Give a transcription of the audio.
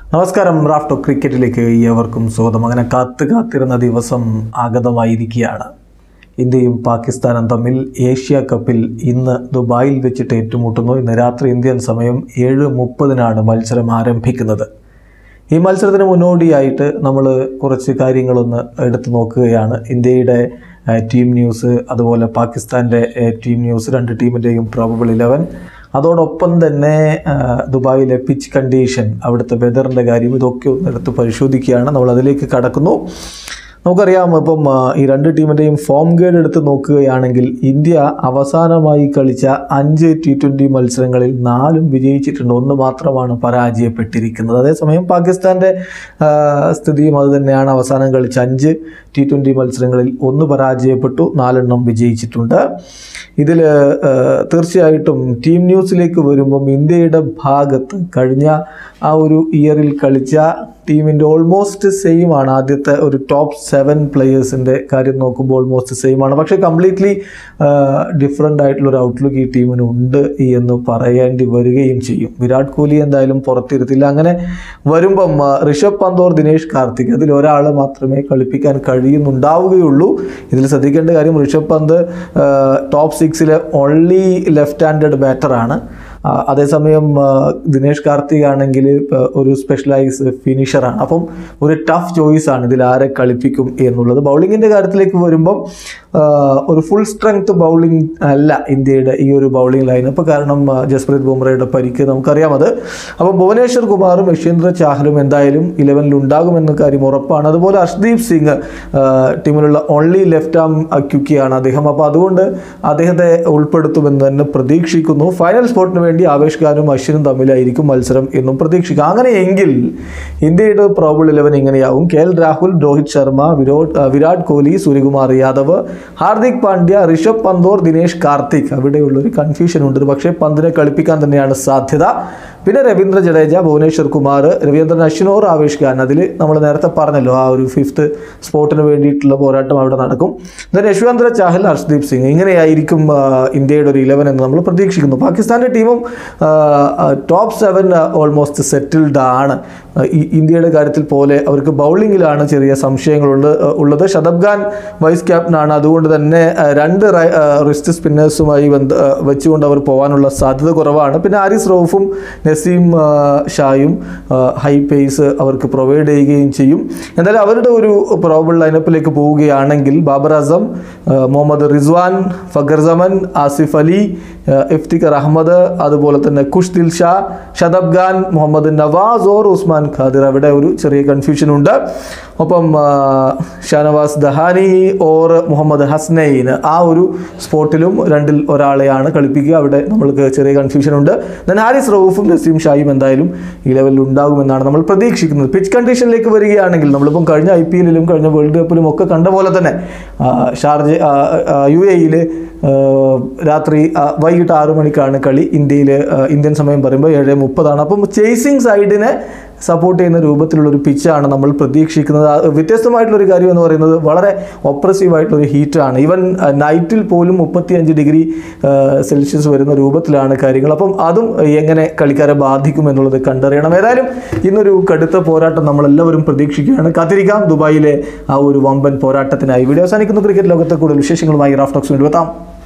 നമസ്കാരം റാഫ്റ്റോ ക്രിക്കറ്റിലേക്ക് ഏവർക്കും സ്വാഗതം അങ്ങനെ കാത്ത് കാത്തിരുന്ന ദിവസം ആഗതമായിരിക്കുകയാണ് ഇന്ത്യയും പാകിസ്ഥാനും തമ്മിൽ ഏഷ്യ കപ്പിൽ ഇന്ന് ദുബായിൽ വെച്ചിട്ട് ഏറ്റുമുട്ടുന്നു ഇന്ന് രാത്രി ഇന്ത്യൻ സമയം ഏഴ് മുപ്പതിനാണ് മത്സരം ആരംഭിക്കുന്നത് ഈ മത്സരത്തിന് മുന്നോടിയായിട്ട് നമ്മൾ കുറച്ച് കാര്യങ്ങളൊന്ന് എടുത്തു നോക്കുകയാണ് ഇന്ത്യയുടെ ആ, ടീം ന്യൂസ് അതുപോലെ പാകിസ്ഥാൻ്റെ ആ, ടീം ന്യൂസ് രണ്ട് ടീമിൻ്റെയും പ്രോബബിൾ ഇലവൻ അതോടൊപ്പം തന്നെ ആ, ദുബായിലെ പിച്ച് കണ്ടീഷൻ അവിടുത്തെ വെതറിൻ്റെ കാര്യം ഇതൊക്കെ ഒന്ന് എടുത്ത് പരിശോധിക്കുകയാണ് നമ്മൾ അതിലേക്ക് കടക്കുന്നു നമുക്കറിയാം ഇപ്പം ആ, ഈ രണ്ട് ടീമിൻ്റെയും ഫോം ഗേഡ് എടുത്ത് നോക്കുകയാണെങ്കിൽ ഇന്ത്യ അവസാനമായി കളിച്ച അഞ്ച് ടി ട്വൻ്റി മത്സരങ്ങളിൽ നാലും വിജയിച്ചിട്ടുണ്ട് ഒന്ന് മാത്രമാണ് പരാജയപ്പെട്ടിരിക്കുന്നത് അതേസമയം പാകിസ്ഥാൻ്റെ ആ, സ്ഥിതിയും അത് തന്നെയാണ് അവസാനം കളിച്ച അഞ്ച് ടി ട്വൻ്റി മത്സരങ്ങളിൽ ഒന്ന് പരാജയപ്പെട്ടു നാലെണ്ണം വിജയിച്ചിട്ടുണ്ട് ഇതിൽ തീർച്ചയായിട്ടും ടീം ന്യൂസിലേക്ക് വരുമ്പം ഇന്ത്യയുടെ ഭാഗത്ത് കഴിഞ്ഞ ആ ഒരു ഇയറിൽ കളിച്ച ടീമിൻ്റെ ഓൾമോസ്റ്റ് സെയിം ആണ് ആദ്യത്തെ ഒരു ടോപ്പ് സെവൻ പ്ലെയേഴ്സിൻ്റെ കാര്യം നോക്കുമ്പോൾ ഓൾമോസ്റ്റ് സെയിം ആണ് പക്ഷേ കംപ്ലീറ്റ്ലി ഡിഫറെൻ്റ് ആയിട്ടുള്ള ഒരു ഔട്ട്ലുക്ക് ഈ ടീമിന് ഉണ്ട് എന്ന് പറയേണ്ടി വരികയും ചെയ്യും വിരാട് കോഹ്ലി എന്തായാലും പുറത്തിരുത്തില്ല അങ്ങനെ വരുമ്പം ആ, ഋഷഭ് പന്ത് ഓർ ദിനേഷ് കാർത്തിക് അതിൽ ഒരാളെ മാത്രമേ കളിപ്പിക്കാൻ കഴിയുന്നുണ്ടാവുകയുള്ളൂ ഇതിൽ ശ്രദ്ധിക്കേണ്ട കാര്യം ഋഷഭ് പന്ത് ടോപ്പ് സിക്സിലെ ഓൺലി ലെഫ്റ്റ് ഹാൻഡഡ് ബാറ്ററാണ് ആ, അതേസമയം ആ, ദിനേഷ് കാർത്തിക് ആണെങ്കിൽ ഇപ്പൊ ഒരു സ്പെഷ്യലൈസ് ഫിനിഷറാണ് അപ്പം ഒരു ടഫ് ചോയ്സ് ആണ് ഇതിൽ ആരെ കളിപ്പിക്കും എന്നുള്ളത് ബൗളിങ്ങിൻ്റെ കാര്യത്തിലേക്ക് വരുമ്പം ആ, ഒരു ഫുൾ സ്ട്രെങ്ത് ബൗളിംഗ് അല്ല ഇന്ത്യയുടെ ഈ ഒരു ബൗളിംഗ് ലൈനപ്പ് കാരണം ആ, ജസ്പ്രീത് ബുംറയുടെ പരിക്ക് നമുക്കറിയാം അത് അപ്പം ഭുവനേശ്വർ കുമാറും യശ്വേന്ദ്ര ചാഹലും എന്തായാലും ഇലവനിൽ ഉണ്ടാകുമെന്ന കാര്യം ഉറപ്പാണ് അതുപോലെ അർഷ്ദീപ് സിംഗ് ആ, ടീമിലുള്ള ഓൺലി ലെഫ്റ്റ് ആം ക്യുക്കിയാണ് അദ്ദേഹം അപ്പോൾ അതുകൊണ്ട് അദ്ദേഹത്തെ ഉൾപ്പെടുത്തുമെന്ന് തന്നെ പ്രതീക്ഷിക്കുന്നു ഫൈനൽ സ്പോട്ടിന് വേണ്ടി ആവേശ് ഖാനും അശ്വിനും തമ്മിലായിരിക്കും മത്സരം എന്നും പ്രതീക്ഷിക്കുക അങ്ങനെയെങ്കിൽ ഇന്ത്യയുടെ പ്രോബിൾ ഇലവൻ ഇങ്ങനെയാവും കെ എൽ രാഹുൽ രോഹിത് ശർമ്മ വിരോട് ആ, വിരാട് കോഹ്ലി സൂര്യകുമാർ യാദവ് ഹാർദിക് പാണ്ഡ്യ ഋഷഭ് പന്തോർ ദിനേഷ് കാർത്തിക് അവിടെയുള്ളൊരു കൺഫ്യൂഷൻ ഉണ്ട് പക്ഷേ പന്തിനെ കളിപ്പിക്കാൻ തന്നെയാണ് സാധ്യത പിന്നെ രവീന്ദ്ര ജഡേജ ഭുവനേശ്വർ കുമാർ രവീന്ദ്രൻ അശ്വിനോർ ആവേശ് ഖാൻ അതിൽ നമ്മൾ നേരത്തെ പറഞ്ഞല്ലോ ആ ഒരു ഫിഫ്ത്ത് സ്പോട്ടിന് വേണ്ടിയിട്ടുള്ള പോരാട്ടം അവിടെ നടക്കും ദെൻ യശ്വന്ത്ര ചാഹൽ ഹർഷ്ദീപ് സിംഗ് ഇങ്ങനെയായിരിക്കും ആ, ഇന്ത്യയുടെ ഒരു ഇലവൻ എന്ന് നമ്മൾ പ്രതീക്ഷിക്കുന്നു പാകിസ്ഥാൻ്റെ ടീമും ടോപ്പ് സെവൻ ഓൾമോസ്റ്റ് സെറ്റിൽഡ് ആണ് ആ, ഈ ഇന്ത്യയുടെ കാര്യത്തിൽ പോലെ അവർക്ക് ബൗളിങ്ങിലാണ് ചെറിയ സംശയങ്ങളുണ്ട് ആ, ഉള്ളത് ഷതബ് ഖാൻ വൈസ് ക്യാപ്റ്റനാണ് അതുകൊണ്ട് തന്നെ ആ, രണ്ട് റിസ്റ്റ് സ്പിന്നേഴ്സുമായി ബന്ധ ആ, വെച്ചുകൊണ്ട് അവർ പോകാനുള്ള സാധ്യത കുറവാണ് പിന്നെ ആരിസ് റൌഫും നസീം ആ, ഷായും ആ, ഹൈ പേസ് അവർക്ക് പ്രൊവൈഡ് ചെയ്യുകയും ചെയ്യും എന്തായാലും അവരുടെ ഒരു പ്രോബിൾ ലൈനപ്പിലേക്ക് പോവുകയാണെങ്കിൽ ബാബർ അസം ആ, മുഹമ്മദ് റിസ്വാൻ ഫഖർ സമൻ ആസിഫ് അലി ആ, ഇഫ്തിഖർ അഹമ്മദ് അതുപോലെ തന്നെ കുഷ് ദിൽ ഷാ ഷതബ് ഖാൻ മുഹമ്മദ് നവാസ് ഓർ ഉസ്മാൻ ഖാദിർ അവിടെ ഒരു ചെറിയ കൺഫ്യൂഷൻ ഉണ്ട് ഒപ്പം ആ, ഷാനവാസ് ദഹാനി ഓർ മുഹമ്മദ് ഹസ്നൈൻ ആ ഒരു സ്പോട്ടിലും രണ്ടിൽ ഒരാളെയാണ് കളിപ്പിക്കുക അവിടെ നമ്മൾക്ക് ചെറിയ കൺഫ്യൂഷൻ ഉണ്ട് ദെൻ ഹാരിസ് റൌഫും നസീം ഷായും എന്തായാലും ഈ ലെവലിൽ ഉണ്ടാകുമെന്നാണ് നമ്മൾ പ്രതീക്ഷിക്കുന്നത് പിച്ച് കണ്ടീഷനിലേക്ക് വരികയാണെങ്കിൽ നമ്മളിപ്പം കഴിഞ്ഞ ഐ പി എല്ലിലും കഴിഞ്ഞ വേൾഡ് കപ്പിലും ഒക്കെ കണ്ട പോലെ തന്നെ ആ, ഷാർജ യു എയിൽ രാത്രി ആ, വൈകിട്ട് ആറു മണിക്കാണ് കളി ഇന്ത്യയിൽ ഇന്ത്യൻ സമയം പറയുമ്പോൾ ഏഴ് മുപ്പതാണ് അപ്പം ചേസിങ് സൈഡിനെ സപ്പോർട്ട് ചെയ്യുന്ന രൂപത്തിലുള്ള ഒരു പിച്ചാണ് നമ്മൾ പ്രതീക്ഷിക്കുന്നത് ആ, വ്യത്യസ്തമായിട്ടുള്ള ഒരു കാര്യം എന്ന് പറയുന്നത് വളരെ ഒപ്രസീവ് ആയിട്ടുള്ള ഒരു ഹീറ്റാണ് ഈവൻ നൈറ്റിൽ പോലും മുപ്പത്തിയഞ്ച് ഡിഗ്രി സെൽഷ്യസ് വരുന്ന രൂപത്തിലാണ് കാര്യങ്ങൾ അപ്പം അതും എങ്ങനെ കളിക്കാരെ ബാധിക്കും എന്നുള്ളത് കണ്ടറിയണം ഏതായാലും ഇന്നൊരു കടുത്ത പോരാട്ടം നമ്മളെല്ലാവരും പ്രതീക്ഷിക്കുകയാണ് കാത്തിരിക്കാം ദുബായിലെ ആ ഒരു വമ്പൻ പോരാട്ടത്തിനായി വീഡിയോ അവസാനിക്കുന്നു ക്രിക്കറ്റ് ലോകത്തെ കൂടുതൽ വിശേഷങ്ങളുമായി റാഫ്റ്റോക്സ് വേണ്ടി എത്താം